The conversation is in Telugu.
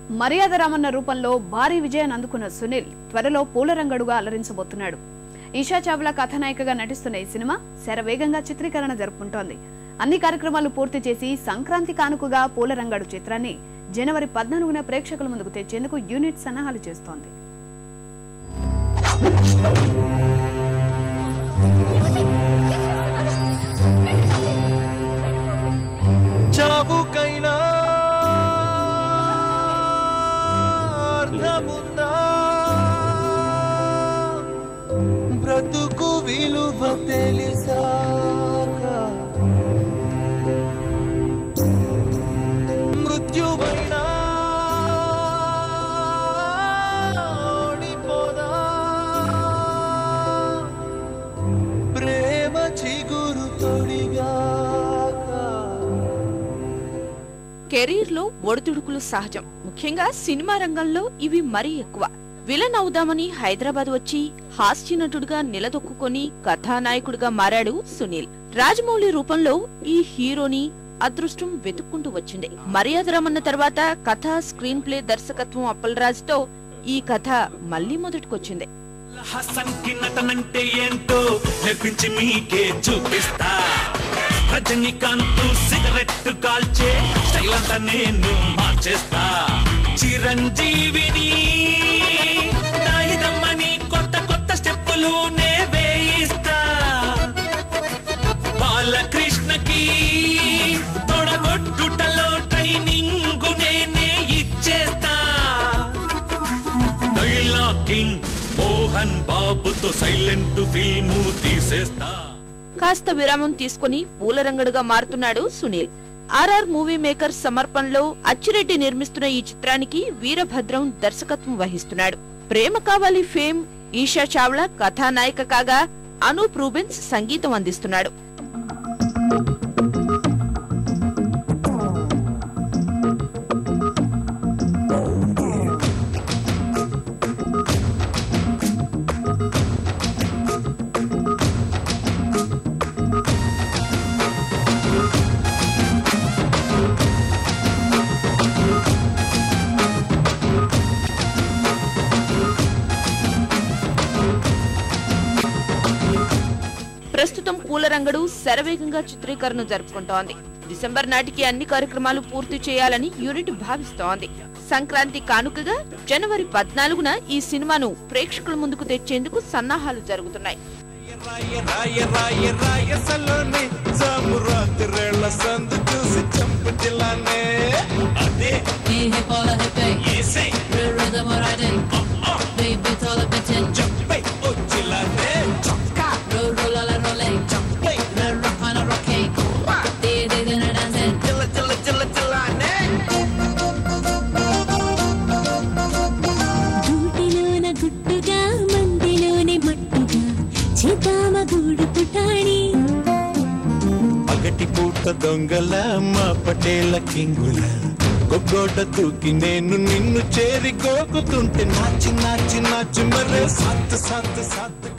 మర్యాద రామన్న రూపంలో భారీ విజయాన్ని అందుకున్న సునీల్ త్వరలో పూలరంగడుగా అలరించబోతున్నాడు ఈషా చావ్లా కథానాయికగా నటిస్తున్న ఈ సినిమా శరవేగంగా చిత్రీకరణ జరుపుకుంటోంది అన్ని కార్యక్రమాలు పూర్తి చేసి సంక్రాంతి కానుకగా పూలరంగడు చిత్రాన్ని జనవరి పద్నాలుగున ప్రేక్షకుల ముందుకు తెచ్చేందుకు యూనిట్ సన్నాహాలు చేస్తోంది చావుకైనా అర్థముందా బ్రతుకు విలువ తెలిసాక మృత్యువైనా ఓడిపోదా ప్రేమ చిగురు తొడిగాక కెరీర్ లో ఒడిదుడుకులు సహజం ముఖ్యంగా సినిమా రంగంలో ఇవి మరీ ఎక్కువ విలన్ అవుదామని హైదరాబాద్ వచ్చి హాస్య నటుడుగా నిలదొక్కుకొని కథానాయకుడిగా మారాడు సునీల్ రాజమౌళి రూపంలో ఈ హీరోని అదృష్టం వెతుక్కుంటూ వచ్చింది మర్యాద రమన్న తర్వాత కథ స్క్రీన్ ప్లే దర్శకత్వం అప్పలరాజుతో ఈ కథ మళ్లీ మొదటికొచ్చింది హసన్ కి నటనంటే ఏంటో నేర్పించి మీకే చూపిస్తా రజనీకాంత్ సిగరెట్ కాల్చే స్టైల్ అంతా నేను మార్చేస్తా చిరంజీవిని నాయుధమ్మని కొత్త కొత్త స్టెప్పులు నే వేయిస్తా బాలకృష్ణకి తొడగొట్టుటలో ట్రైనింగ్ నేనే ఇచ్చేస్తా డైలాకింగ్ మోహన్ బాబుతో సైలెంట్ ఫిల్ము తీసేస్తా కాస్త విరామం తీసుకుని పూలరంగడుగా మారుతున్నాడు సునీల్ ఆర్ఆర్ మూవీ మేకర్ సమర్పణలో అచ్చిరెడ్డి నిర్మిస్తున్న ఈ చిత్రానికి వీరభద్రం దర్శకత్వం వహిస్తున్నాడు ప్రేమ కావాలి ఫేమ్ ఈషా చావ్లా కథానాయిక కాగా అనూప్ రూబెన్స్ సంగీతం అందిస్తున్నాడు ప్రస్తుతం పూలరంగడు శరవేగంగా చిత్రీకరణ జరుపుకుంటోంది డిసెంబర్ నాటికి అన్ని కార్యక్రమాలు పూర్తి చేయాలని యూనిట్ భావిస్తోంది సంక్రాంతి కానుకగా జనవరి పద్నాలుగున ఈ సినిమాను ప్రేక్షకుల ముందుకు తెచ్చేందుకు సన్నాహాలు జరుగుతున్నాయి రాయ రాయ రాయ రాయసలోనే జామురాత్రిళ్ళ సందు చూసి చంపు జిల్లానే అదే Hey, hey, Paula, hey, hey. ఏసే Real rhythm, alright, hey. Baby, tall up and ten. చంపై ఓ జిల్లానే Roll, roll, all that roll, hey. చంపై Real rock on a rock, hey. Day, day, dinner, dancing. జిల్ల జిల్ల జిల్ల జిల్లానే గూటిలోన గుట్టుగా మందిలోనే మట్టుగా చేద్దామ గూడు పుటాణి పగటి పూట దొంగల మా పటేల కింగుల గొగ్గోట దూకి నేను నిన్ను చేరి గోకుతుంటే నాచి నాచి నాచి మరే సత్ సత్ సత్